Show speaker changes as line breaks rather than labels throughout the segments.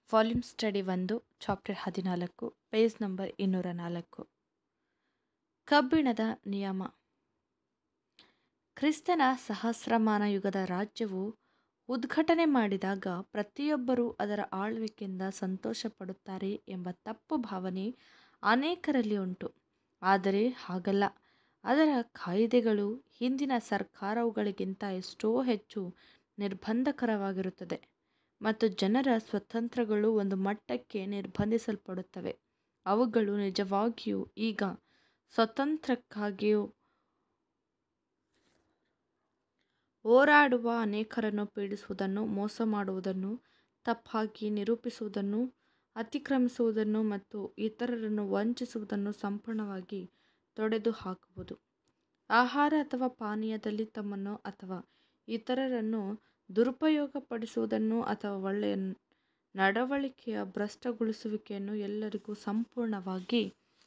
volume study ಒಂದು chapter ಹದಿನಾಲ್ಕು page number ಇನ್ನೂರ ನಾಲ್ಕು ಕಬ್ಬಿಣದ ನಿಯಮ ಕ್ರಿಸ್ತನ ಸಹಸ್ರಮಾನ ಯುಗದ ರಾಜ್ಯವು ಉದ್ಘಾಟನೆ ಮಾಡಿದಾಗ ಪ್ರತಿಯೊಬ್ಬರೂ ಅದರ ಆಳ್ವಿಕೆಯಿಂದ ಸಂತೋಷ ಪಡುತ್ತಾರೆ ಎಂಬ ತಪ್ಪು ಭಾವನೆ ಅನೇಕರಲ್ಲಿ ಉಂಟು ಆದರೆ ಹಾಗಲ್ಲ ಅದರ ಕಾಯಿದೆಗಳು ಹಿಂದಿನ ಸರ್ಕಾರಗಳಿಗಿಂತ ಎಷ್ಟೋ ಹೆಚ್ಚು ನಿರ್ಬಂಧಕರವಾಗಿರುತ್ತದೆ ಮತ್ತು ಜನರ ಸ್ವಾತಂತ್ರ್ಯಗಳು ಒಂದು ಮಟ್ಟಕ್ಕೆ ನಿರ್ಬಂಧಿಸಲ್ಪಡುತ್ತವೆ ಅವುಗಳು ನಿಜವಾಗಿಯೂ ಈಗ ಸ್ವಾತಂತ್ರ್ಯಕ್ಕಾಗಿ ಹೋರಾಡುವ ಅನೇಕರನ್ನು ಪೀಡಿಸುವುದನ್ನು ಮೋಸ ಮಾಡುವುದನ್ನು ತಪ್ಪಾಗಿ ನಿರೂಪಿಸುವುದನ್ನು ಅತಿಕ್ರಮಿಸುವುದನ್ನು ಮತ್ತು ಇತರರನ್ನು ವಂಚಿಸುವುದನ್ನು ಸಂಪೂರ್ಣವಾಗಿ ತೊಡೆದುಹಾಕುವುದು ಆಹಾರ ಅಥವಾ ಪಾನೀಯದಲ್ಲಿ ತಮ್ಮನ್ನು ಅಥವಾ ಇತರರನ್ನು ದುರುಪಯೋಗಪಡಿಸುವುದನ್ನು ಅಥವಾ ಒಳ್ಳೆಯ ನಡವಳಿಕೆಯ ಭ್ರಷ್ಟಗೊಳಿಸುವಿಕೆಯನ್ನು ಎಲ್ಲರಿಗೂ ಸಂಪೂರ್ಣವಾಗಿ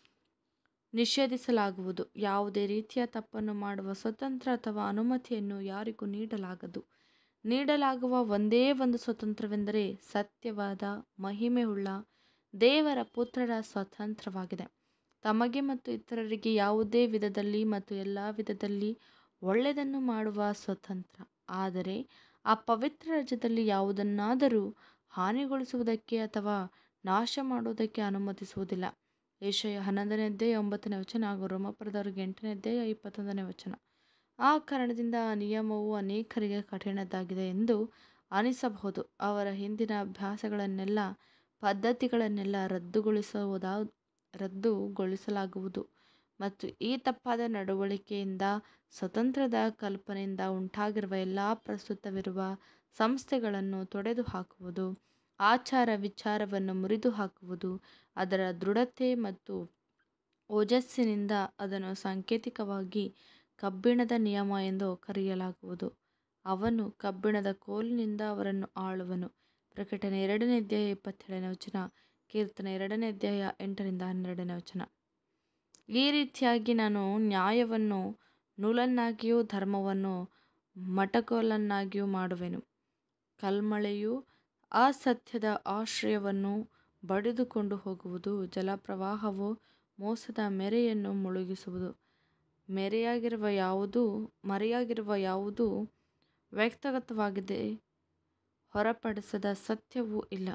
ನಿಷೇಧಿಸಲಾಗುವುದು ಯಾವುದೇ ರೀತಿಯ ತಪ್ಪನ್ನು ಮಾಡುವ ಸ್ವಾತಂತ್ರ್ಯ ಅಥವಾ ಅನುಮತಿಯನ್ನು ಯಾರಿಗೂ ನೀಡಲಾಗದು ನೀಡಲಾಗುವ ಒಂದೇ ಒಂದು ಸ್ವಾತಂತ್ರ್ಯವೆಂದರೆ ಸತ್ಯವಾದ ಮಹಿಮೆಯುಳ್ಳ ದೇವರ ಪುತ್ರರ ಸ್ವಾತಂತ್ರ್ಯವಾಗಿದೆ ತಮಗೆ ಮತ್ತು ಇತರರಿಗೆ ಯಾವುದೇ ವಿಧದಲ್ಲಿ ಮತ್ತು ಎಲ್ಲ ವಿಧದಲ್ಲಿ ಒಳ್ಳೆಯದನ್ನು ಮಾಡುವ ಸ್ವಾತಂತ್ರ್ಯ ಆದರೆ ಆ ಪವಿತ್ರ ರಾಜ್ಯದಲ್ಲಿ ಯಾವುದನ್ನಾದರೂ ಹಾನಿಗೊಳಿಸುವುದಕ್ಕೆ ಅಥವಾ ನಾಶ ಮಾಡುವುದಕ್ಕೆ ಅನುಮತಿಸುವುದಿಲ್ಲ ಏಷಯ ಹನ್ನೊಂದನೇ ಅಧ್ಯಾಯ ಒಂಬತ್ತನೇ ವಚನ ಹಾಗೂ ರೋಮಪುರದವರಿಗೆ ಎಂಟನೇ ಅಧ್ಯಾಯ ಇಪ್ಪತ್ತೊಂದನೇ ವಚನ ಆ ಕಾರಣದಿಂದ ಆ ನಿಯಮವು ಅನೇಕರಿಗೆ ಕಠಿಣದಾಗಿದೆ ಎಂದು ಅನಿಸಬಹುದು ಅವರ ಹಿಂದಿನ ಅಭ್ಯಾಸಗಳನ್ನೆಲ್ಲ ಪದ್ಧತಿಗಳನ್ನೆಲ್ಲ ರದ್ದುಗೊಳಿಸುವುದಾ ರದ್ದುಗೊಳಿಸಲಾಗುವುದು ಮತ್ತು ಈ ತಪ್ಪಾದ ನಡವಳಿಕೆಯಿಂದ ಸ್ವಾತಂತ್ರ್ಯದ ಕಲ್ಪನೆಯಿಂದ ಉಂಟಾಗಿರುವ ಎಲ್ಲ ಪ್ರಸ್ತುತವಿರುವ ಸಂಸ್ಥೆಗಳನ್ನು ತೊಡೆದುಹಾಕುವುದು ಆಚಾರ ವಿಚಾರವನ್ನು ಮುರಿದು ಹಾಕುವುದು ಅದರ ದೃಢತೆ ಮತ್ತು ಓಜಸ್ಸಿನಿಂದ ಅದನ್ನು ಸಾಂಕೇತಿಕವಾಗಿ ಕಬ್ಬಿಣದ ನಿಯಮ ಎಂದು ಕರೆಯಲಾಗುವುದು ಅವನು ಕಬ್ಬಿಣದ ಕೋಲಿನಿಂದ ಅವರನ್ನು ಆಳುವನು ಪ್ರಕಟಣೆ ಎರಡನೇ ಅಧ್ಯಾಯ ಇಪ್ಪತ್ತೇಳನೇ ವಚನ ಕೀರ್ತನೆ ಎರಡನೇ ಅಧ್ಯಾಯ ಎಂಟರಿಂದ ಹನ್ನೆರಡನೇ ವಚನ ಈ ರೀತಿಯಾಗಿ ನಾನು ನ್ಯಾಯವನ್ನು ನೂಲನ್ನಾಗಿಯೂ ಧರ್ಮವನ್ನು ಮಟಕೋಲನ್ನಾಗಿಯೂ ಮಾಡುವೆನು ಕಲ್ಮಳೆಯು ಅಸತ್ಯದ ಆಶ್ರಯವನ್ನು ಬಡಿದುಕೊಂಡು ಹೋಗುವುದು ಜಲಪ್ರವಾಹವು ಮೋಸದ ಮೇರೆಯನ್ನು ಮುಳುಗಿಸುವುದು ಮೇರೆಯಾಗಿರುವ ಯಾವುದೂ ಮರೆಯಾಗಿರುವ ಯಾವುದೂ ವ್ಯಕ್ತಗತವಾಗಿದೆ ಹೊರಪಡಿಸದ ಸತ್ಯವೂ ಇಲ್ಲ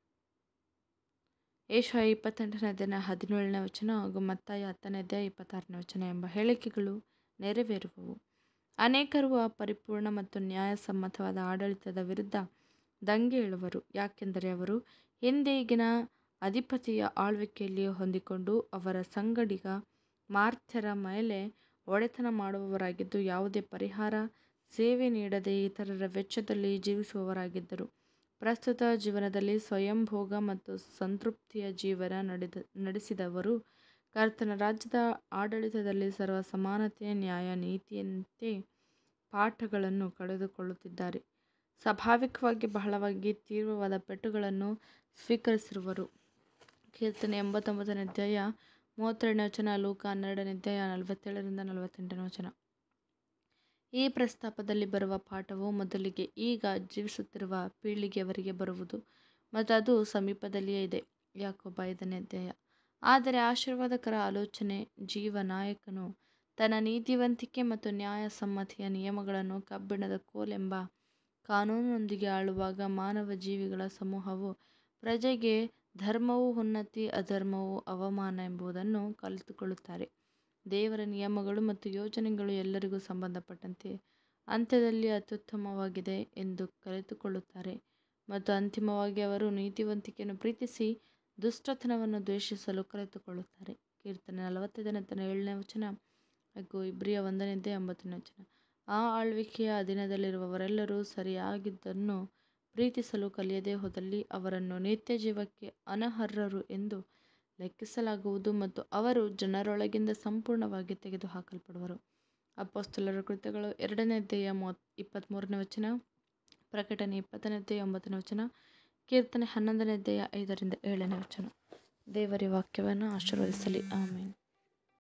ಏಷಯ ಇಪ್ಪತ್ತೆಂಟನೇ ಅಧ್ಯಾಯ ಹದಿನೇಳನೇ ವಚನ ಹಾಗೂ ಮತ್ತಾಯ ಹತ್ತನೇ ಅಧ್ಯಾಯ ಇಪ್ಪತ್ತಾರನೇ ವಚನ ಎಂಬ ಹೇಳಿಕೆಗಳು ನೆರವೇರುವವು ಅನೇಕರು ಆ ಪರಿಪೂರ್ಣ ಮತ್ತು ನ್ಯಾಯಸಮ್ಮತವಾದ ಆಡಳಿತದ ವಿರುದ್ಧ ದಂಗೆ ಏಳುವರು ಯಾಕೆಂದರೆ ಅವರು ಹಿಂದೆಗಿನ ಅಧಿಪತಿಯ ಆಳ್ವಿಕೆಯಲ್ಲಿ ಹೊಂದಿಕೊಂಡು ಅವರ ಸಂಗಡಿಗ ಮಾರ್ತ್ಯರ ಮೇಲೆ ಒಡೆತನ ಮಾಡುವವರಾಗಿದ್ದು ಯಾವುದೇ ಪರಿಹಾರ ಸೇವೆ ನೀಡದೆ ಇತರರ ವೆಚ್ಚದಲ್ಲಿ ಜೀವಿಸುವವರಾಗಿದ್ದರು ಪ್ರಸ್ತುತ ಜೀವನದಲ್ಲಿ ಸ್ವಯಂಭೋಗ ಮತ್ತು ಸಂತೃಪ್ತಿಯ ಜೀವನ ನಡೆದ ನಡೆಸಿದವರು ಕರ್ತನ ರಾಜ್ಯದ ಆಡಳಿತದಲ್ಲಿ ಸರ್ವ ಸಮಾನತೆ ನ್ಯಾಯ ನೀತಿಯಂತೆ ಪಾಠಗಳನ್ನು ಕಳೆದುಕೊಳ್ಳುತ್ತಿದ್ದಾರೆ ಸ್ವಾಭಾವಿಕವಾಗಿ ಬಹಳವಾಗಿ ತೀವ್ರವಾದ ಪೆಟ್ಟುಗಳನ್ನು ಸ್ವೀಕರಿಸಿರುವರು ಕೀರ್ತನೆ ಎಂಬತ್ತೊಂಬತ್ತನೇ ಅಧ್ಯಾಯ ಮೂವತ್ತೆರಡನೇ ವಚನ ಲೂಕ ಹನ್ನೆರಡನೇ ಅಧ್ಯಾಯ ನಲವತ್ತೇಳರಿಂದ ನಲವತ್ತೆಂಟನೇ ವಚನ ಈ ಪ್ರಸ್ತಾಪದಲ್ಲಿ ಬರುವ ಪಾಠವು ಮೊದಲಿಗೆ ಈಗ ಜೀವಿಸುತ್ತಿರುವ ಪೀಳಿಗೆಯವರಿಗೆ ಬರುವುದು ಮತ್ತು ಅದು ಸಮೀಪದಲ್ಲಿಯೇ ಇದೆ ಯಾಕೊಬ್ಬ ಐದನೇ ಅಧ್ಯಾಯ ಆದರೆ ಆಶೀರ್ವಾದಕರ ಆಲೋಚನೆ ಜೀವ ನಾಯಕನು ತನ್ನ ನೀತಿವಂತಿಕೆ ಮತ್ತು ನ್ಯಾಯಸಮ್ಮತಿಯ ನಿಯಮಗಳನ್ನು ಕಬ್ಬಿಣದ ಕೋಲೆಂಬ ಕಾನೂನಿನೊಂದಿಗೆ ಆಳುವಾಗ ಮಾನವ ಜೀವಿಗಳ ಸಮೂಹವು ಪ್ರಜೆಗೆ ಧರ್ಮವು ಉನ್ನತಿ ಅಧರ್ಮವು ಅವಮಾನ ಎಂಬುದನ್ನು ಕಲಿತುಕೊಳ್ಳುತ್ತಾರೆ ದೇವರ ನಿಯಮಗಳು ಮತ್ತು ಯೋಜನೆಗಳು ಎಲ್ಲರಿಗೂ ಸಂಬಂಧಪಟ್ಟಂತೆ ಅಂತ್ಯದಲ್ಲಿ ಅತ್ಯುತ್ತಮವಾಗಿದೆ ಎಂದು ಕಲಿತುಕೊಳ್ಳುತ್ತಾರೆ ಮತ್ತು ಅಂತಿಮವಾಗಿ ಅವರು ನೀತಿವಂತಿಕೆಯನ್ನು ಪ್ರೀತಿಸಿ ದುಷ್ಟತನವನ್ನು ದ್ವೇಷಿಸಲು ಕಲಿತುಕೊಳ್ಳುತ್ತಾರೆ ಕೀರ್ತನೆ ನಲವತ್ತೈದನೇ ತನ ಏಳನೇ ವಚನ ಹಾಗೂ ಇಬ್ರಿಯ ಒಂದನೇದೇ ಒಂಬತ್ತನೇ ವಚನ ಆ ಆಳ್ವಿಕೆಯ ಅಧೀನದಲ್ಲಿರುವವರೆಲ್ಲರೂ ಸರಿಯಾಗಿದ್ದನ್ನು ಪ್ರೀತಿಸಲು ಕಲಿಯದೇ ಹೋದಲ್ಲಿ ಅವರನ್ನು ನಿತ್ಯ ಜೀವಕ್ಕೆ ಅನರ್ಹರು ಎಂದು ಲೆಕ್ಕಿಸಲಾಗುವುದು ಮತ್ತು ಅವರು ಜನರೊಳಗಿಂದ ಸಂಪೂರ್ಣವಾಗಿ ತೆಗೆದುಹಾಕಲ್ಪಡುವರು ಅಪೊಸ್ತಲರ ಕೃತ್ಯಗಳು ಎರಡನೇ ಅಧ್ಯಾಯ ಮೂವತ್ ಇಪ್ಪತ್ತ್ಮೂರನೇ ವಚನ ಪ್ರಕಟಣೆ ಇಪ್ಪತ್ತನೇ ಅಧ್ಯಾಯ ಒಂಬತ್ತನೇ ವಚನ ಕೀರ್ತನೆ ಹನ್ನೊಂದನೇ ಅಧ್ಯಾಯ ಐದರಿಂದ ಏಳನೇ ವಚನ ದೇವರ ವಾಕ್ಯವನ್ನು ಆಶೀರ್ವದಿಸಲಿ ಆಮೇಲೆ